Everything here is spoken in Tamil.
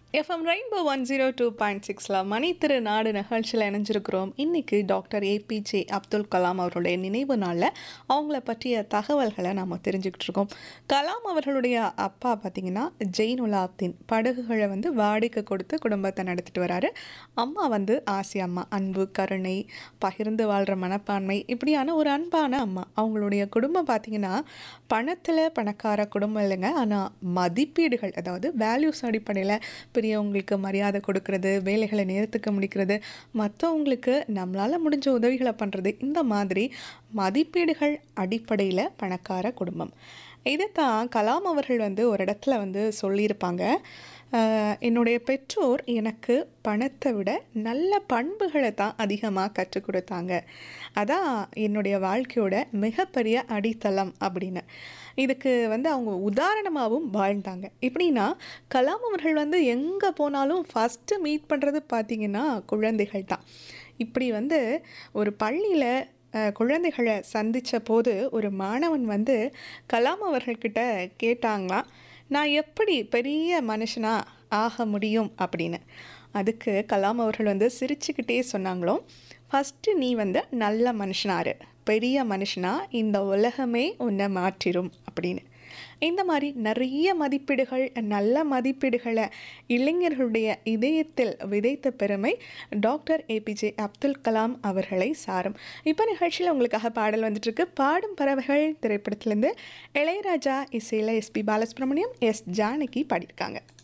FM rainbow one zero two point சிக்ஸில் மணி திரு நாடு நிகழ்ச்சியில் இணைஞ்சிருக்கிறோம் இன்னைக்கு டாக்டர் ஏபிஜே அப்துல் கலாம் அவர்களுடைய நினைவு நாளில் அவங்கள பற்றிய தகவல்களை நாம் தெரிஞ்சுக்கிட்டு இருக்கோம் கலாம் அவர்களுடைய அப்பா பார்த்தீங்கன்னா ஜெயினுலாப்தீன் படகுகளை வந்து வாடகை கொடுத்து குடும்பத்தை நடத்திட்டு வராரு அம்மா வந்து ஆசி அம்மா அன்பு கருணை பகிர்ந்து வாழ்கிற மனப்பான்மை இப்படியான ஒரு அன்பான அம்மா அவங்களுடைய குடும்பம் பார்த்தீங்கன்னா பணத்தில் பணக்கார குடும்பம் இல்லைங்க ஆனால் மதிப்பீடுகள் அதாவது வேல்யூஸ் அடிப்படையில் பெரியவங்களுக்கு மரியாதை கொடுக்கறது வேலைகளை நேரத்துக்கு முடிக்கிறது மற்றவங்களுக்கு நம்மளால் முடிஞ்ச உதவிகளை பண்ணுறது இந்த மாதிரி மதிப்பீடுகள் அடிப்படையில் பணக்கார குடும்பம் இதைத்தான் கலாம் அவர்கள் வந்து ஒரு இடத்துல வந்து சொல்லியிருப்பாங்க ஆஹ், என்னுடைய பெற்றோர் எனக்கு பணத்தை விட நல்ல பண்புகளை தான் அதிகமாக கற்றுக் கொடுத்தாங்க அதான் என்னுடைய வாழ்க்கையோட மிகப்பெரிய அடித்தளம் அப்படின்னு இதுக்கு வந்து அவங்க உதாரணமாகவும் வாழ்ந்தாங்க எப்படின்னா கலாம் அவர்கள் வந்து எங்கே போனாலும் ஃபஸ்ட்டு மீட் பண்ணுறது பார்த்திங்கன்னா குழந்தைகள் தான் இப்படி வந்து ஒரு பள்ளியில் அஹ், குழந்தைகளை சந்தித்த போது ஒரு மாணவன் வந்து கலாம் அவர்கள்கிட்ட கேட்டாங்களாம் நான் எப்படி பெரிய மனுஷனா ஆக முடியும் அப்படின்னு அதுக்கு கலாம் அவர்கள் வந்து சிரிச்சுக்கிட்டே சொன்னாங்களோ ஃபஸ்ட்டு நீ வந்து நல்ல மனுஷனாரு பெரிய மனுஷனா இந்த உலகமே உன்னை மாற்றிடும் அப்படின்னு இந்த மாதிரி நிறைய மதிப்பீடுகள் நல்ல மதிப்பீடுகளை இளைஞர்களுடைய இதயத்தில் விதைத்த பெருமை டாக்டர் ஏபிஜே அப்துல் கலாம் அவர்களை சாரும் இப்போ நிகழ்ச்சியில் உங்களுக்காக பாடல் வந்துட்டு இருக்கு பாடும் பறவைகள் திரைப்படத்திலேருந்து இளையராஜா இசையில் எஸ்பி பாலசுப்ரமணியம் எஸ் ஜானகி பாடியிருக்காங்க